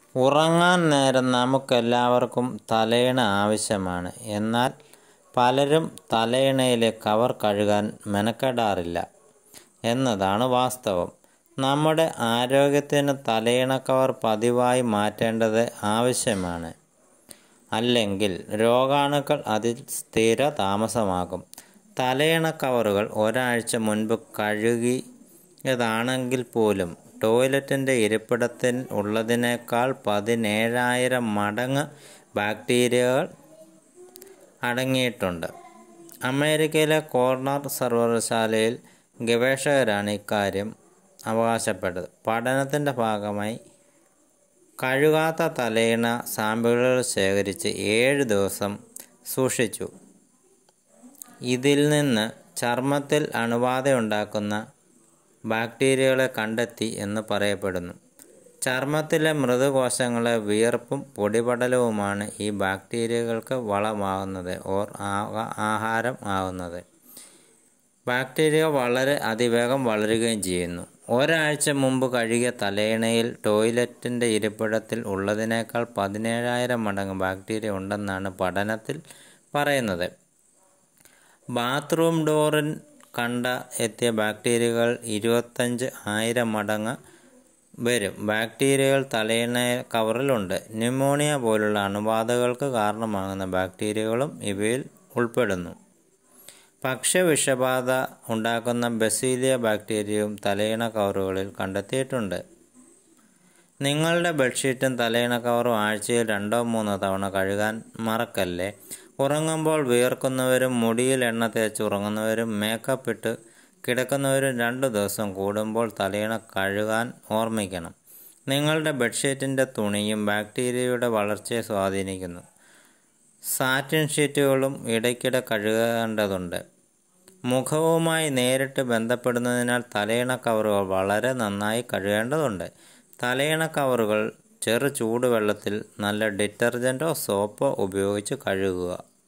ഉറങ്ങാൻ നേരം നമുക്കെല്ലാവർക്കും തലയിണ ആവശ്യമാണ് എന്നാൽ പലരും തലയിണയിലെ കവർ കഴുകാൻ മെനക്കെടാറില്ല എന്നതാണ് വാസ്തവം നമ്മുടെ ആരോഗ്യത്തിന് തലയിണ കവർ പതിവായി മാറ്റേണ്ടത് ആവശ്യമാണ് അല്ലെങ്കിൽ രോഗാണുക്കൾ അതിൽ സ്ഥിര താമസമാകും തലയിണ കവറുകൾ ഒരാഴ്ച മുൻപ് കഴുകിയതാണെങ്കിൽ പോലും ടോയ്ലറ്റിൻ്റെ ഇരിപ്പിടത്തിൽ ഉള്ളതിനേക്കാൾ പതിനേഴായിരം മടങ്ങ് ബാക്ടീരിയകൾ അടങ്ങിയിട്ടുണ്ട് അമേരിക്കയിലെ കോർണർ സർവകലാശാലയിൽ ഗവേഷകരാണ് ഇക്കാര്യം അവകാശപ്പെട്ടത് പഠനത്തിൻ്റെ ഭാഗമായി കഴുകാത്ത തലയിണ സാമ്പിളുകൾ ശേഖരിച്ച് ഏഴ് ദിവസം സൂക്ഷിച്ചു ഇതിൽ നിന്ന് ചർമ്മത്തിൽ അണുബാധയുണ്ടാക്കുന്ന ബാക്ടീരിയകളെ കണ്ടെത്തി എന്ന് പറയപ്പെടുന്നു ചർമ്മത്തിലെ മൃദുകോശങ്ങളെ വിയർപ്പും പൊടിപടലവുമാണ് ഈ ബാക്ടീരിയകൾക്ക് വളമാകുന്നത് ഓർ ആഹാരം ആകുന്നത് ബാക്ടീരിയ വളരെ അതിവേഗം വളരുകയും ചെയ്യുന്നു ഒരാഴ്ച മുമ്പ് കഴുകിയ തലയിണയിൽ ടോയ്ലറ്റിൻ്റെ ഇരിപ്പിടത്തിൽ ഉള്ളതിനേക്കാൾ പതിനേഴായിരം മടങ്ങ് ബാക്ടീരിയ ഉണ്ടെന്നാണ് പഠനത്തിൽ പറയുന്നത് ബാത്റൂം ഡോറിൽ കണ്ട എത്തിയ ബാക്ടീരിയകൾ ഇരുപത്തഞ്ച് ആയിരം മടങ്ങ് വരും ബാക്ടീരിയകൾ തലയിണ കവറിലുണ്ട് ന്യൂമോണിയ പോലുള്ള അണുബാധകൾക്ക് കാരണമാകുന്ന ബാക്ടീരിയകളും ഇവയിൽ ഉൾപ്പെടുന്നു ഭക്ഷ്യവിഷബാധ ഉണ്ടാക്കുന്ന ബസീലിയ ബാക്ടീരിയയും തലയിണ കവറുകളിൽ കണ്ടെത്തിയിട്ടുണ്ട് നിങ്ങളുടെ ബെഡ്ഷീറ്റും തലയിണ കവറും ആഴ്ചയിൽ രണ്ടോ മൂന്നോ തവണ കഴുകാൻ മറക്കല്ലേ ഉറങ്ങുമ്പോൾ വിയർക്കുന്നവരും മുടിയിൽ എണ്ണ തേച്ച് ഉറങ്ങുന്നവരും മേക്കപ്പ് ഇട്ട് കിടക്കുന്നവരും രണ്ടു ദിവസം കൂടുമ്പോൾ തലയിണ കഴുകാൻ ഓർമ്മിക്കണം നിങ്ങളുടെ ബെഡ്ഷീറ്റിൻ്റെ തുണിയും ബാക്ടീരിയയുടെ വളർച്ചയെ സ്വാധീനിക്കുന്നു സാറ്റിൻ ഷീറ്റുകളും ഇടയ്ക്കിടെ കഴുകേണ്ടതുണ്ട് മുഖവുമായി നേരിട്ട് ബന്ധപ്പെടുന്നതിനാൽ തലയിണ കവറുകൾ വളരെ നന്നായി കഴുകേണ്ടതുണ്ട് തലയിണ കവറുകൾ ചെറു ചൂടുവെള്ളത്തിൽ നല്ല ഡിറ്റർജൻറ്റോ സോപ്പോ ഉപയോഗിച്ച് കഴുകുക